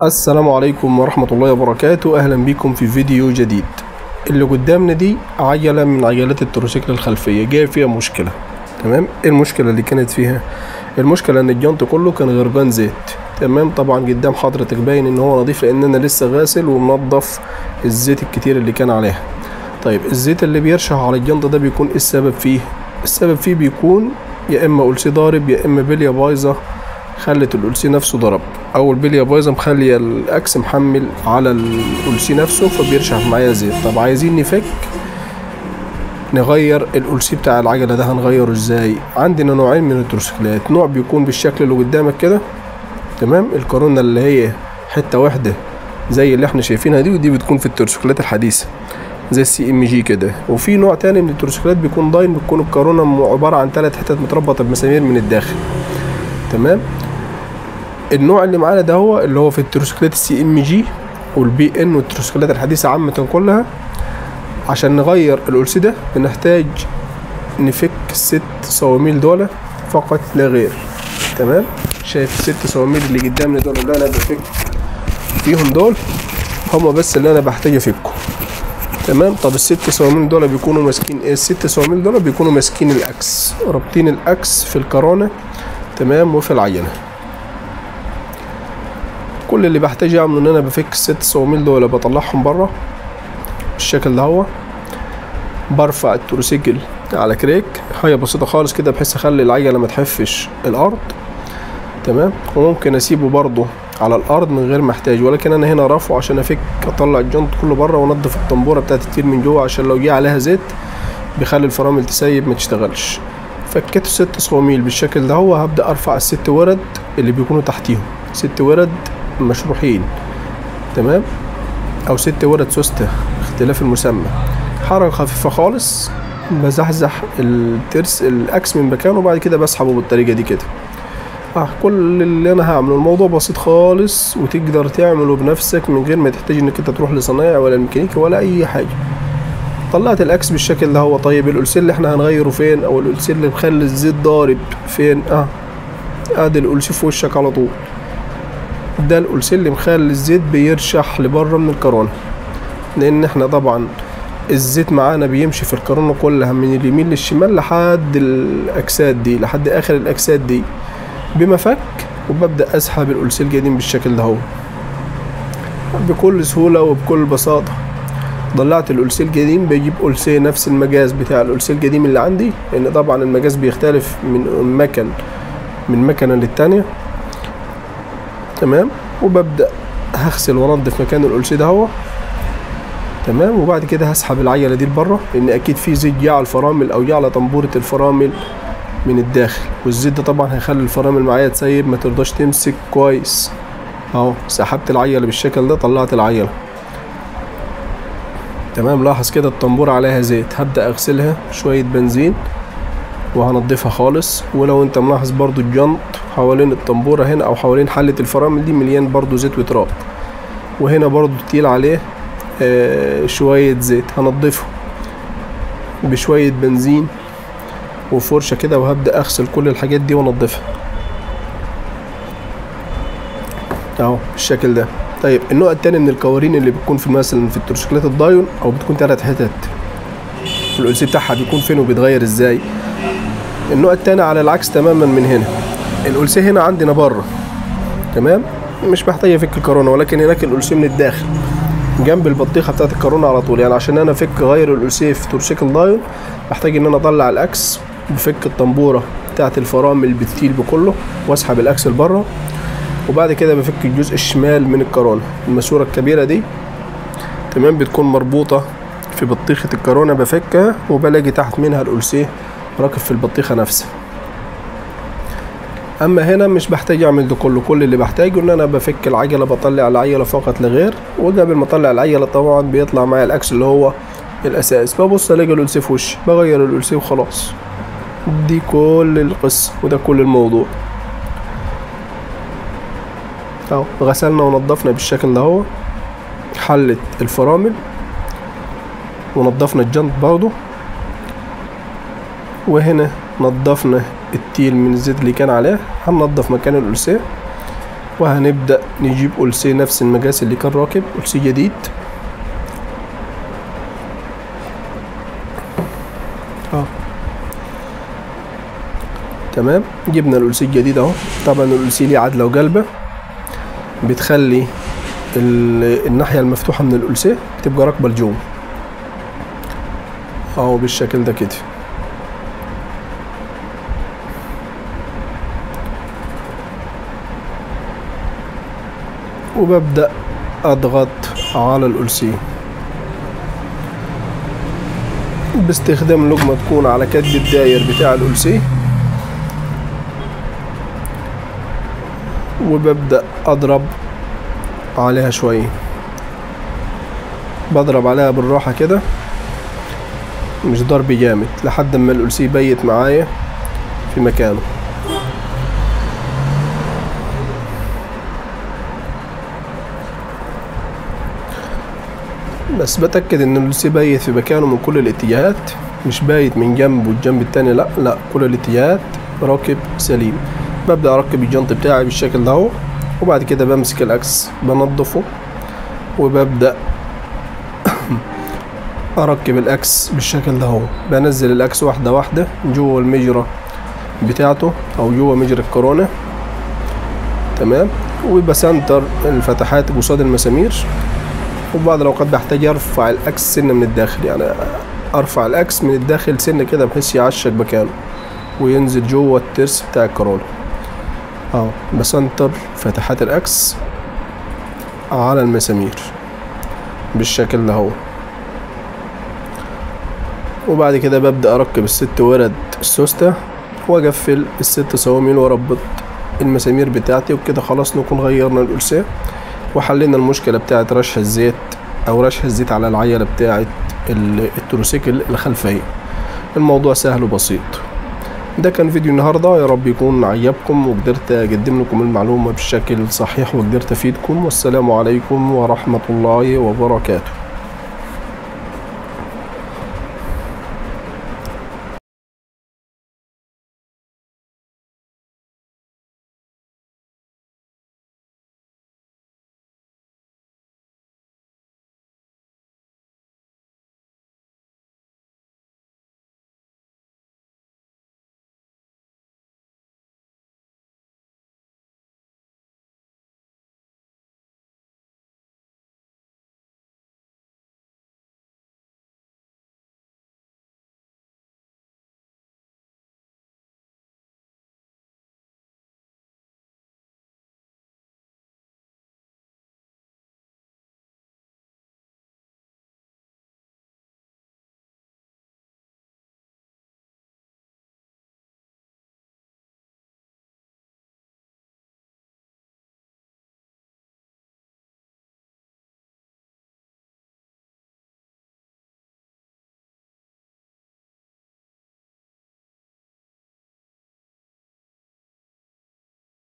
السلام عليكم ورحمة الله وبركاته أهلا بكم في فيديو جديد اللي قدامنا دي عجلة من عجلات التروسيكل الخلفية جاي فيها مشكلة تمام إيه المشكلة اللي كانت فيها المشكلة ان الجنط كله كان غرقان زيت تمام طبعا قدام حضرتك باين ان هو نظيف لان انا لسه غاسل ومنضف الزيت الكتير اللي كان عليها طيب الزيت اللي بيرشح على الجنط ده بيكون ايه السبب فيه السبب فيه بيكون يا اما قلسي ضارب يا اما بليه بايظه خلت القلسي نفسه ضرب او البليه بايظه مخليه الاكس محمل على القلسي نفسه فبيرشح معايا زيت طب عايزين نفك نغير القلسي بتاع العجله ده هنغيره ازاي عندنا نوعين من التروسيكلات نوع بيكون بالشكل اللي قدامك كده تمام الكورونا اللي هي حته واحده زي اللي احنا شايفينها دي ودي بتكون في التروسيكلات الحديثه زي السي ام جي كده وفي نوع تاني من التروسيكلات بيكون داين بتكون الكورونا عباره عن ثلاث حتت متربطه بمسامير من الداخل تمام النوع اللي معانا ده هو اللي هو في التروسيكلات السي ام جي والبي ان والتروسيكلات الحديثه عامه كلها عشان نغير القلس ده بنحتاج نفك الست صواميل دول فقط لا غير تمام شايف الست صواميل اللي قدامنا دول اللي انا بفك فيهم دول هما بس اللي انا بحتاج افكهم تمام طب الست صواميل دول بيكونوا ماسكين ايه الست صواميل دول بيكونوا ماسكين الاكس رابطين الاكس في الكرانه تمام وفي العينه كل اللي بحتاج اعمله ان انا بفك الست صواميل دول بطلعهم بره بالشكل ده هو برفع التروسيكل على كريك حاجه بسيطه خالص كده بحيث اخلي العجله ما تحفش الارض تمام وممكن اسيبه برضه على الارض من غير ما احتاج ولكن انا هنا رافعه عشان افك اطلع الجنط كله بره وانضف الطنبوره بتاعت التير من جوه عشان لو جه عليها زيت بيخلي الفرامل تسيب ما تشتغلش فكيت الست صواميل بالشكل ده هو هبدا ارفع الست ورد اللي بيكونوا تحتيهم ست ورد مشروحين تمام او ست ورد سوسته اختلاف المسمى حركه خفيفه خالص بزحزح الترس الاكس من مكانه وبعد كده بسحبه بالطريقه دي كده اه كل اللي انا هعمله الموضوع بسيط خالص وتقدر تعمله بنفسك من غير ما تحتاج انك انت تروح لصنايعي ولا ميكانيكي ولا اي حاجه طلعت الاكس بالشكل ده هو طيب القلسين اللي احنا هنغيره فين او القلسين اللي مخلي الزيت ضارب فين اه ادي القلسي في وشك على طول ده القلسين اللي مخلي الزيت بيرشح لبره من الكرونه لان احنا طبعا الزيت معانا بيمشي في الكرونه كلها من اليمين للشمال لحد الاجساد دي لحد اخر الاجساد دي بمفك وببدا اسحب القلسين القديم بالشكل ده هو بكل سهوله وبكل بساطه طلعت القلسين القديم بجيب قلسيه نفس المجاز بتاع القلسين القديم اللي عندي لان طبعا المجاز بيختلف من مكن من مكنه للتانيه تمام وببدا هغسل وانضف مكان القلسي ده هو تمام وبعد كده هسحب العجله دي لبره لان اكيد في زيت جه على الفرامل او جه على طنبوره الفرامل من الداخل والزيت ده طبعا هيخلي الفرامل معايا تسيب ما ترضاش تمسك كويس اهو سحبت العجله بالشكل ده طلعت العجله تمام لاحظ كده الطنبوره عليها زيت هبدا اغسلها شويه بنزين وهنضفها خالص ولو انت ملاحظ برضو الجنط حوالين الطنبورة هنا او حوالين حلة الفرامل دي مليان برضو زيت وتراب وهنا برضو تقيل عليه آه شوية زيت هنضفه بشوية بنزين وفرشة كده وهبدأ اغسل كل الحاجات دي وانضفها اهو بالشكل ده طيب النوع التاني من القوارين اللي بتكون في مثلا في التروسيكلات الدايون او بتكون تلات حتت القلسي بتاعها بيكون فين وبيتغير ازاي النوع التاني على العكس تماما من هنا القلسي هنا عندنا بره تمام مش محتاج افك الكورونا ولكن هناك القلسي من الداخل جنب البطيخه بتاعت الكورونا على طول يعني عشان انا افك غير القلسي في تورسيكل دايون محتاج ان انا اطلع الاكس بفك الطنبوره بتاعت الفرامل بالتيل بكله واسحب الاكس لبره وبعد كده بفك الجزء الشمال من الكورونا الماسوره الكبيره دي تمام بتكون مربوطه في بطيخه الكورونا بفكها وبلاقي تحت منها القلسيه راكب في البطيخة نفسها اما هنا مش بحتاج اعمل ده كله كل اللي بحتاجه ان انا بفك العجله بطلع العجله فقط لغير وقبل ما اطلع العجله طبعا بيطلع معايا الاكس اللي هو الاساس ببص الاقي القلسيه في وشي بغير القلسيه وخلاص دي كل القصه وده كل الموضوع اهو غسلنا ونضفنا بالشكل ده هو حلت الفرامل ونضفنا الجنط برضه وهنا نضفنا التيل من الزيت اللي كان عليه هننضف مكان الألسيه وهنبدأ نجيب ألسي نفس المقاس اللي كان راكب ألسي جديد اه تمام جبنا الألسي الجديد اهو طبعا الألسي ليه عدلة وقلبة بتخلي ال- الناحية المفتوحة من الألسيه بتبقى راكبة لجوه اهو بالشكل ده كده وببدأ أضغط على الألسيه باستخدام لقمة تكون على كد الداير بتاع الألسيه وببدأ أضرب عليها شوية بضرب عليها بالراحة كده مش ضرب جامد لحد ما الألسيه يبيت معايا في مكانه بس بتأكد ان الألسيه بايت في مكانه من كل الاتجاهات مش بايت من جنب والجنب التاني لا لا كل الاتجاهات راكب سليم ببدأ أركب الجنط بتاعي بالشكل ده اهو وبعد كده بمسك الأكس بنضفه وببدأ اركب الاكس بالشكل ده اهو بنزل الاكس واحده واحده جوه المجرى بتاعته او جوه مجرى الكورونا تمام وبسنتر الفتحات قصاد المسامير وبعض الاوقات بحتاج ارفع الاكس سنه من الداخل يعني ارفع الاكس من الداخل سنه كده بحيث يعشق مكانه وينزل جوه الترس بتاع الكورونا اهو بسنتر فتحات الاكس على المسامير بالشكل ده اهو وبعد كده ببدأ أركب الست ورد السوستة وأقفل الست صواميل وأربط المسامير بتاعتي وبكده خلاص نكون غيرنا الألسيه وحلينا المشكلة بتاعة رش الزيت أو رش الزيت على العجلة بتاعة ال- التروسيكل الخلفية الموضوع سهل وبسيط ده كان فيديو النهاردة يا رب يكون عجبكم وقدرت أقدم لكم المعلومة بشكل صحيح وقدرت أفيدكم والسلام عليكم ورحمة الله وبركاته